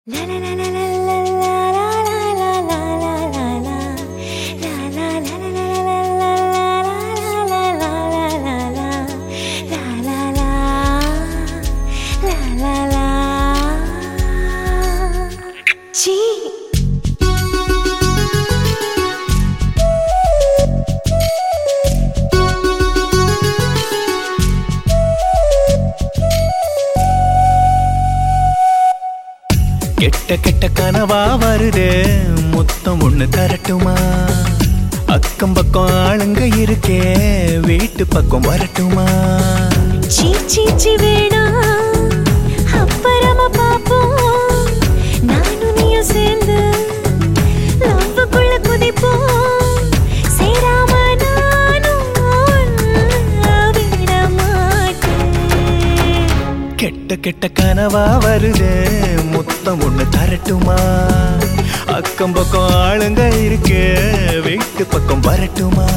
C கெட்ட கெட்ட கனவா வருதே முத்தம் ஒண்ணு தரட்டுமா அக்கம் பக்கம் ஆளுங்க இருக்கே வீட்டு பக்கம் வரட்டுமா சீ சீ சீ வேணாம் அப்புறமா பாப்போம் நானும் நீயும் சேர்ந்து லவ்வுக்குள்ள குதிப்போம் சேராம நானும் உன்னை விட மாட்டேன் கெட்ட கெட்ட கனவா வருதே முத்தம் ஒண்ணு தரட்டுமா அக்கம் பக்கம் ஆளுங்க இருக்கே வீட்டு பக்கம் வரட்டுமா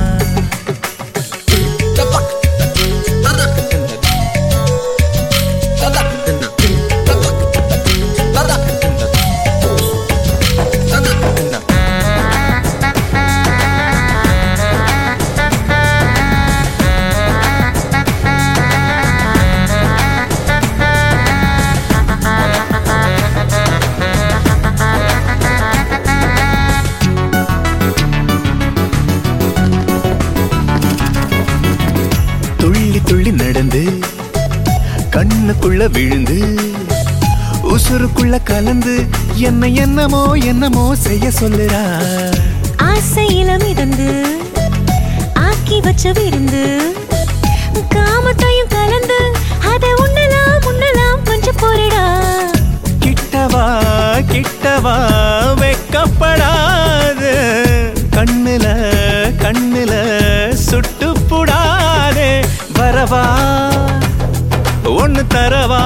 துள்ளி துள்ளி நடந்து கண்ணுக்குள்ள விழுந்து உசுருக்குள்ள கலந்து என்ன என்னமோ என்னமோ செய்ய சொல்லுறா ஆசையில மிதந்து ஆக்கி வச்ச விருந்து காமத்தையும் கலந்து அதை உண்ணலாம் உண்ணலாம் கொஞ்சம் போரிடா கிட்டவா கிட்டவா வெக்கப்படாது கண்ணுல கண்ணுல சுட்டு புடாதே வரவா ஒன்னு தரவா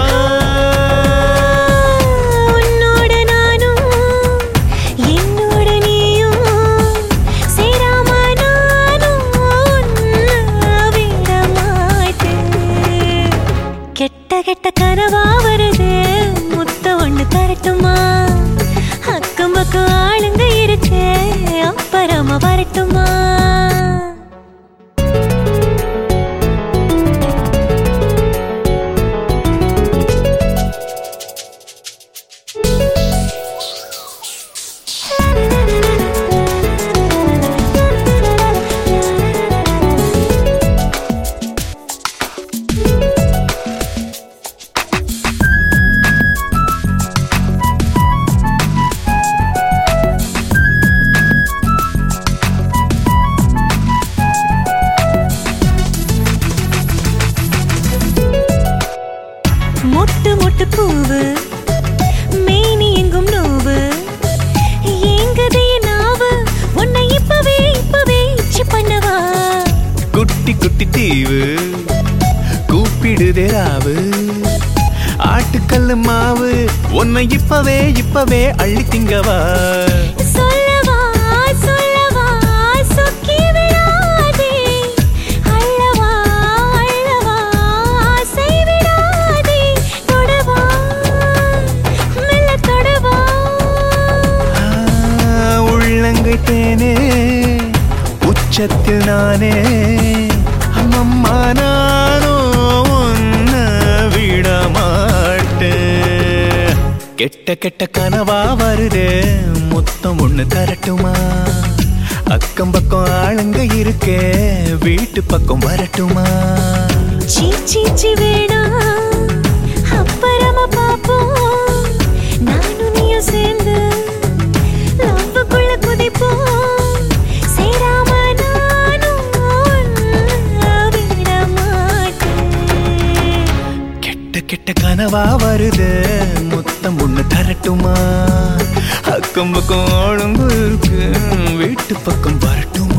உன்னோட நானும் என்னோட நீயும் சேராம நானும் உன்னை விட மாட்டேன் கெட்ட கெட்ட கனவா வருது முத்த ஒண்ணு தரட்டுமா அக்கம் பக்கம் ஆளுங்க இருக்கே அப்புறமா வரட்டுமா மொட்டு மொட்டு பூவு மேனி எங்கும் நோவு எங்கதைய நாவு உன்னை இப்பவே இப்பவே இச்சி பண்ணவா குட்டி குட்டி தீவு கூப்பிடுதே ராவு ஆட்டுக்கல்லு மாவு உன்னை இப்பவே இப்பவே அள்ளி திங்கவா சொல்லவா சொல்லவா சொக்கி விடாதே அள்ளவா அள்ளவா ஆசை விடாதே தொடவா மெல்ல தொடவா ஆ, உள்ளங்கை தேனே உச்சத்தில் நானே அம்மம்மா நானோ உன்னை விட மாட்டேன் கெட்ட கெட்ட கனவா வருதே முத்தம் ஒண்ணு தரட்டுமா அக்கம் பக்கம் ஆளுங்க இருக்கே வீட்டு பக்கம் வரட்டுமா சீ சீ சீ வேணாம் அப்புறமா பாப்போம் நானும் நீயும் சேர்ந்து லவ்வுக்குள்ள குதிப்போம் சேராம நானும் உன்னை விட மாட்டேன் கெட்ட கெட்ட கனவா வருது முத்தம் ஒண்ணு தரட்டுமா அக்கம் பக்கம் ஆளுங்க இருக்கு வீட்டு பக்கம் வரட்டுமா